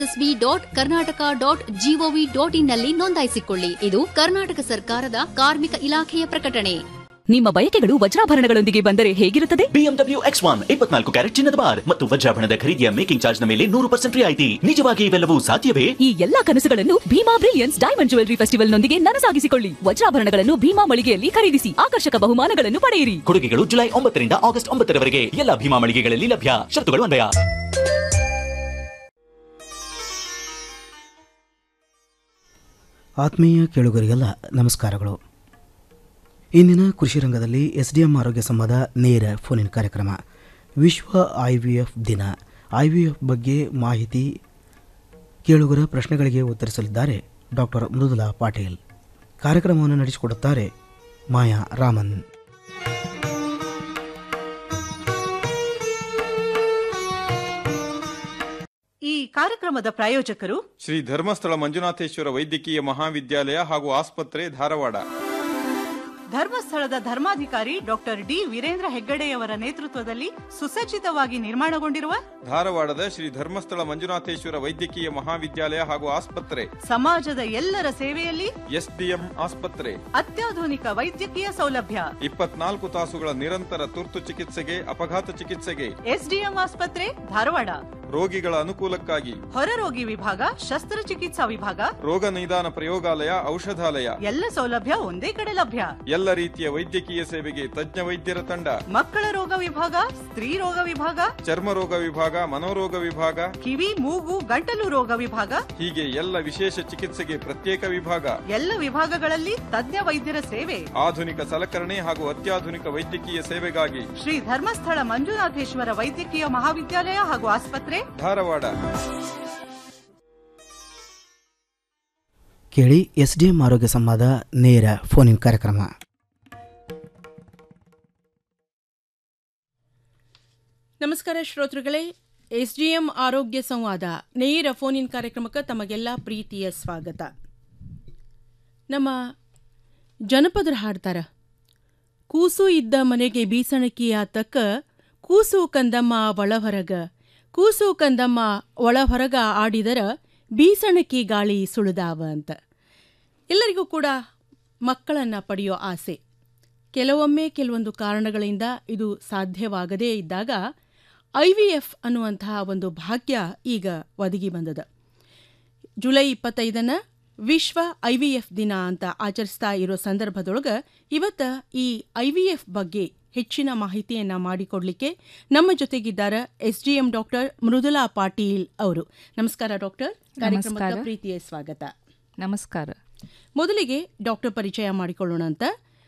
SB dot Karnataka dot GOV dot ಇನ್ನಲ್ಲಿ ನೋಂದಾಯಿಸಿಕೊಳ್ಳಿ ಇದು ಕರ್ನಾಟಕ ಸರ್ಕಾರದ ಕಾರ್ಮಿಕ ಇಲಾಖೆಯ ಪ್ರಕಟಣೆ ನಿಮ್ಮ ಬಯಕೆಗಳು ವಜ್ರಾಭರಣಗಳೊಂದಿಗೆ ಬಂದರೆ ಹೇಗಿರುತ್ತದೆ ಬಿಎಂಡಬ್ಲ್ಯೂ ಎಕ್ಸ್ ಒನ್ ಇಪ್ಪತ್ನಾಲ್ಕು ಕ್ಯಾರೆಟ್ ಚಿನ್ನದ ಬಾರ್ ಮತ್ತು ವಜ್ರಾಭರಣದ ಖರೀದಿಯ ಮೇಕಿಂಗ್ ಚಾರ್ಜ್ ನ ಮೇಲೆ ನೂರು ಪರ್ಸೆಂಟ್ ರಿಯಾಯಿತಿ ನಿಜವಾಗಿ ಇವೆಲ್ಲವೂ ಸಾಧ್ಯವೇ ಈ ಎಲ್ಲಾ ಕನಸುಗಳನ್ನು ಭೀಮಾ ಬ್ರಿಲಿಯನ್ಸ್ ಡೈಮಂಡ್ ಜುವೆಲರಿ ಫೆಸ್ಟಿವಲ್ನೊಂದಿಗೆ ನನಸಾಗಿಸಿಕೊಳ್ಳಿ ವಜ್ರಾಭರಣಗಳನ್ನು ಭೀಮಾ ಮಳಿಗೆಯಲ್ಲಿ ಖರೀದಿಸಿ ಆಕರ್ಷಕ ಬಹುಮಾನಗಳನ್ನು ಪಡೆಯಿರಿ ಕೊಡುಗೆಗಳು ಜುಲೈ ಒಂಬತ್ತರಿಂದ ಆಗಸ್ಟ್ ಒಂಬತ್ತರವರೆಗೆ ಎಲ್ಲ ಭೀಮಾ ಮಳಿಗೆಗಳಲ್ಲಿ ಲಭ್ಯ ಶರ್ತುಗಳು ಅನ್ವಯ ಆತ್ಮೀಯ ಕೇಳುಗರಿಗೆಲ್ಲ ನಮಸ್ಕಾರಗಳು ಇಂದಿನ ಕೃಷಿ ರಂಗದಲ್ಲಿ ಎಸ್ ಡಿ ಎಂ ಆರೋಗ್ಯ ಸಂವಾದ ನೇರ ಫೋನಿನ್ ಕಾರ್ಯಕ್ರಮ ವಿಶ್ವ ಐ ವಿ ಎಫ್ ದಿನ ಐ ವಿ ಎಫ್ ಬಗ್ಗೆ ಮಾಹಿತಿ ಕೇಳುಗರ ಪ್ರಶ್ನೆಗಳಿಗೆ ಉತ್ತರಿಸಲಿದ್ದಾರೆ ಡಾಕ್ಟರ್ ಮೃದುಲಾ ಪಾಟೀಲ್ ಕಾರ್ಯಕ್ರಮವನ್ನು ನಡೆಸಿಕೊಡುತ್ತಾರೆ ಮಾಯಾ ರಾಮನ್ ಈ ಕಾರ್ಯಕ್ರಮದ ಪ್ರಾಯೋಜಕರು ಶ್ರೀ ಧರ್ಮಸ್ಥಳ ಮಂಜುನಾಥೇಶ್ವರ ವೈದ್ಯಕೀಯ ಮಹಾವಿದ್ಯಾಲಯ ಹಾಗೂ ಆಸ್ಪತ್ರೆ ಧಾರವಾಡ ಧರ್ಮಸ್ಥಳದ ಧರ್ಮಾಧಿಕಾರಿ ಡಾಕ್ಟರ್ ಡಿ ವೀರೇಂದ್ರ ಹೆಗ್ಗಡೆಯವರ ನೇತೃತ್ವದಲ್ಲಿ ಸುಸಜ್ಜಿತವಾಗಿ ನಿರ್ಮಾಣಗೊಂಡಿರುವ ಧಾರವಾಡದ ಶ್ರೀ ಧರ್ಮಸ್ಥಳ ಮಂಜುನಾಥೇಶ್ವರ ವೈದ್ಯಕೀಯ ಮಹಾವಿದ್ಯಾಲಯ ಹಾಗೂ ಆಸ್ಪತ್ರೆ ಸಮಾಜದ ಎಲ್ಲರ ಸೇವೆಯಲ್ಲಿ ಎಸ್ಡಿಎಂ ಆಸ್ಪತ್ರೆ ಅತ್ಯಾಧುನಿಕ ವೈದ್ಯಕೀಯ ಸೌಲಭ್ಯ ಇಪ್ಪತ್ನಾಲ್ಕು ತಾಸುಗಳ ನಿರಂತರ ತುರ್ತು ಚಿಕಿತ್ಸೆಗೆ ಅಪಘಾತ ಚಿಕಿತ್ಸೆಗೆ ಎಸ್ಡಿಎಂ ಆಸ್ಪತ್ರೆ ಧಾರವಾಡ ರೋಗಿಗಳ ಅನುಕೂಲಕ್ಕಾಗಿ ಹೊರರೋಗಿ ವಿಭಾಗ ಶಸ್ತ್ರಚಿಕಿತ್ಸಾ ವಿಭಾಗ ರೋಗ ನಿದಾನ ಪ್ರಯೋಗಾಲಯ ಔಷಧಾಲಯ ಎಲ್ಲ ಸೌಲಭ್ಯ ಒಂದೇ ಕಡೆ ಲಭ್ಯ ಎಲ್ಲ ರೀತಿಯ ವೈದ್ಯಕೀಯ ಸೇವೆಗೆ ತಜ್ಞ ವೈದ್ಯರ ತಂಡ ಮಕ್ಕಳ ರೋಗ ವಿಭಾಗ ಸ್ತ್ರೀ ರೋಗ ವಿಭಾಗ ಚರ್ಮ ರೋಗ ವಿಭಾಗ ಮನೋರೋಗ ವಿಭಾಗ ಕಿವಿ ಮೂಗು ಗಂಟಲು ರೋಗ ವಿಭಾಗ ಹೀಗೆ ಎಲ್ಲ ವಿಶೇಷ ಚಿಕಿತ್ಸೆಗೆ ಪ್ರತ್ಯೇಕ ವಿಭಾಗ ಎಲ್ಲ ವಿಭಾಗಗಳಲ್ಲಿ ತಜ್ಞ ವೈದ್ಯರ ಸೇವೆ ಆಧುನಿಕ ಸಲಕರಣೆ ಹಾಗೂ ಅತ್ಯಾಧುನಿಕ ವೈದ್ಯಕೀಯ ಸೇವೆಗಾಗಿ ಶ್ರೀ ಧರ್ಮಸ್ಥಳ ಮಂಜುನಾಥೇಶ್ವರ ವೈದ್ಯಕೀಯ ಮಹಾವಿದ್ಯಾಲಯ ಹಾಗೂ ಆಸ್ಪತ್ರೆ ಧಾರವಾಡ ಕೇಳಿ ಎಸ್ ಡಿ ಎಂ ಆರೋಗ್ಯ ಸಂವಾದ ನೇರ ಫೋನಿನ್ ಕಾರ್ಯಕ್ರಮ ನಮಸ್ಕಾರ ಶ್ರೋತೃಗಳೇ ಎಸ್ ಡಿ ಎಂ ಆರೋಗ್ಯ ಸಂವಾದ ನೇರ ಫೋನ್ ಇನ್ ಕಾರ್ಯಕ್ರಮಕ್ಕೆ ತಮಗೆಲ್ಲ ಪ್ರೀತಿಯ ಸ್ವಾಗತ ನಮ್ಮ ಜನಪದರು ಹಾಡ್ತಾರ ಕೂಸು ಇದ್ದ ಮನೆಗೆ ಬೀಸಣಕಿಯ ತಕ್ಕ ಕೂಸು ಕಂದಮ್ಮ ಒಳಹೊರಗ ಕೂಸು ಕಂದಮ್ಮ ಒಳಹೊರಗ ಆಡಿದರ ಬೀಸಣಕಿ ಗಾಳಿ ಸುಳಿದಾವ ಅಂತ ಎಲ್ಲರಿಗೂ ಕೂಡ ಮಕ್ಕಳನ್ನು ಪಡೆಯೋ ಆಸೆ ಕೆಲವೊಮ್ಮೆ ಕೆಲವೊಂದು ಕಾರಣಗಳಿಂದ ಇದು ಸಾಧ್ಯವಾಗದೇ ಇದ್ದಾಗ ಐ ವಿ ಎಫ್ ಅನ್ನುವಂತಹ ಒಂದು ಭಾಗ್ಯ ಈಗ ಒದಗಿ ಬಂದದ ಜುಲೈ ಇಪ್ಪತ್ತೈದನ ವಿಶ್ವ ಐ ವಿ ಎಫ್ ದಿನ ಅಂತ ಆಚರಿಸ್ತಾ ಇರೋ ಸಂದರ್ಭದೊಳಗೆ ಇವತ್ತ ಈ ಐ ವಿ ಎಫ್ ಬಗ್ಗೆ ಹೆಚ್ಚಿನ ಮಾಹಿತಿಯನ್ನ ಮಾಡಿಕೊಡ್ಲಿಕ್ಕೆ ನಮ್ಮ ಜೊತೆಗಿದ್ದಾರೆ S D M doctor Mridula Patil ಅವರು ನಮಸ್ಕಾರ ಡಾಕ್ಟರ್ ಕಾರ್ಯಕ್ರಮಕ್ಕೆ ಪ್ರೀತಿಯ ಸ್ವಾಗತ ನಮಸ್ಕಾರ ಮೊದಲಿಗೆ ಡಾಕ್ಟರ್ ಪರಿಚಯ ಮಾಡಿಕೊಳ್ಳೋಣ ಅಂತ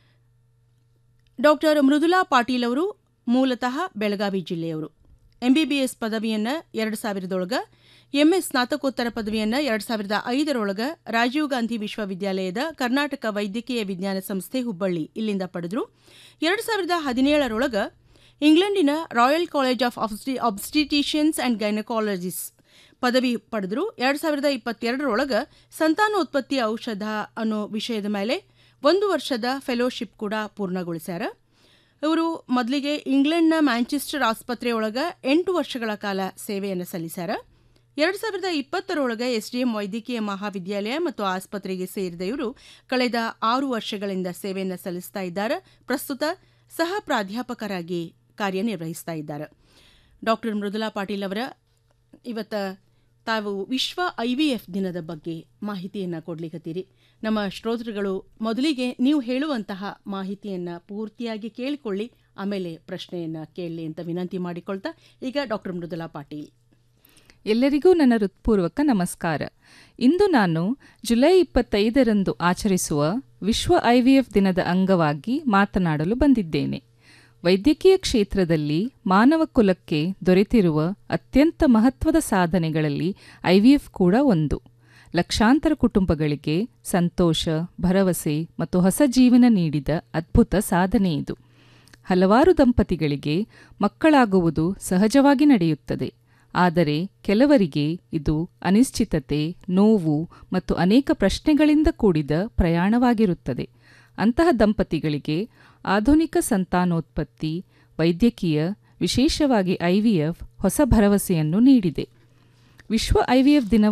ಡಾಕ್ಟರ್ ಮೃದುಲಾ ಪಾಟೀಲ್ ಅವರು ಮೂಲತಃ ಬೆಳಗಾವಿ ಜಿಲ್ಲೆಯವರು ಎಂಬಿಬಿಎಸ್ ಪದವಿಯನ್ನು ಎರಡು ಸಾವಿರದೊಳಗ ಎಂಎಸ್ ಸ್ನಾತಕೋತ್ತರ ಪದವಿಯನ್ನು ಎರಡು ಸಾವಿರದ ಐದರೊಳಗ ರಾಜೀವ್ ಗಾಂಧಿ ವಿಶ್ವವಿದ್ಯಾಲಯದ ಕರ್ನಾಟಕ ವೈದ್ಯಕೀಯ ವಿಜ್ಞಾನ ಸಂಸ್ಥೆ ಹುಬ್ಬಳ್ಳಿ ಇಲ್ಲಿಂದ ಪಡೆದರು ಎರಡು ಸಾವಿರದ ಹದಿನೇಳರೊಳಗ ಇಂಗ್ಲೆಂಡಿನ royal college of obstetricians and gynaecologists ಪದವಿ ಪಡೆದರು ಎರಡು ಸಾವಿರದ ಇಪ್ಪತ್ತೆರಡರೊಳಗೆ ಸಂತಾನೋತ್ಪತ್ತಿ ಔಷಧ ಅನ್ನೋ ವಿಷಯದ ಮೇಲೆ ಒಂದು ವರ್ಷದ ಫೆಲೋಶಿಪ್ ಕೂಡ ಪೂರ್ಣಗೊಳಿಸ್ಯಾರ ಇವರು ಮೊದಲಿಗೆ ಇಂಗ್ಲೆಂಡ್ನ ಮ್ಯಾಂಚೆಸ್ಟರ್ ಆಸ್ಪತ್ರೆಯೊಳಗೆ ಎಂಟು ವರ್ಷಗಳ ಕಾಲ ಸೇವೆಯನ್ನು ಸಲ್ಲಿಸ್ಯಾರ ಎರಡು ಸಾವಿರದ ಇಪ್ಪತ್ತರೊಳಗೆ ಎಸ್ಡಿಎಂ ವೈದ್ಯಕೀಯ ಮಹಾವಿದ್ಯಾಲಯ ಮತ್ತು ಆಸ್ಪತ್ರೆಗೆ ಸೇರಿದ ಇವರು ಕಳೆದ ಆರು ವರ್ಷಗಳಿಂದ ಸೇವೆಯನ್ನು ಸಲ್ಲಿಸ್ತಾ ಇದ್ದಾರೆ ಪ್ರಸ್ತುತ ಸಹ ಪ್ರಾಧ್ಯಾಪಕರಾಗಿ ಕಾರ್ಯನಿರ್ವಹಿಸ್ತಾ ಇದ್ದಾರೆ ಡಾಕ್ಟರ್ ಮೃದುಲಾ ಪಾಟೀಲ್ ಅವರ ಇವತ್ತ ತಾವು ವಿಶ್ವ ಐ ವಿ ಎಫ್ ದಿನದ ಬಗ್ಗೆ ಮಾಹಿತಿಯನ್ನು ಕೊಡ್ಲಿಕ್ಕತ್ತೀರಿ ನಮ್ಮ ಶ್ರೋತೃಗಳು ಮೊದಲಿಗೆ ನೀವು ಹೇಳುವಂತಹ ಮಾಹಿತಿಯನ್ನು ಪೂರ್ತಿಯಾಗಿ ಕೇಳಿಕೊಳ್ಳಿ ಆಮೇಲೆ ಪ್ರಶ್ನೆಯನ್ನು ಕೇಳಲಿ ಅಂತ ವಿನಂತಿ ಮಾಡಿಕೊಳ್ತಾ ಈಗ ಡಾಕ್ಟರ್ ಮೃದುಲಾ ಪಾಟೀಲ್ ಎಲ್ಲರಿಗೂ ನನ್ನ ಹೃತ್ಪೂರ್ವಕ ನಮಸ್ಕಾರ ಇಂದು ನಾನು ಜುಲೈ ಇಪ್ಪತ್ತೈದರಂದು ಆಚರಿಸುವ ವಿಶ್ವ ಐವಿಎಫ್ ದಿನದ ಅಂಗವಾಗಿ ಮಾತನಾಡಲು ಬಂದಿದ್ದೇನೆ ವೈದ್ಯಕೀಯ ಕ್ಷೇತ್ರದಲ್ಲಿ ಮಾನವ ಕುಲಕ್ಕೆ ದೊರೆತಿರುವ ಅತ್ಯಂತ ಮಹತ್ವದ ಸಾಧನೆಗಳಲ್ಲಿ ಐವಿಎಫ್ ಕೂಡ ಒಂದು ಲಕ್ಷಾಂತರ ಕುಟುಂಬಗಳಿಗೆ ಸಂತೋಷ ಭರವಸೆ ಮತ್ತು ಹೊಸ ಜೀವನ ನೀಡಿದ ಅದ್ಭುತ ಸಾಧನೆ ಇದು ಹಲವಾರು ದಂಪತಿಗಳಿಗೆ ಮಕ್ಕಳಾಗುವುದು ಸಹಜವಾಗಿ ನಡೆಯುತ್ತದೆ ಆದರೆ ಕೆಲವರಿಗೆ ಇದು ಅನಿಶ್ಚಿತತೆ ನೋವು ಮತ್ತು ಅನೇಕ ಪ್ರಶ್ನೆಗಳಿಂದ ಕೂಡಿದ ಪ್ರಯಾಣವಾಗಿರುತ್ತದೆ ಅಂತಹ ದಂಪತಿಗಳಿಗೆ ಆಧುನಿಕ ಸಂತಾನೋತ್ಪತ್ತಿ ವೈದ್ಯಕೀಯ ವಿಶೇಷವಾಗಿ ಐವಿಎಫ್ ಹೊಸ ಭರವಸೆಯನ್ನು ನೀಡಿದೆ ವಿಶ್ವ ಐವಿಎಫ್ ದಿನ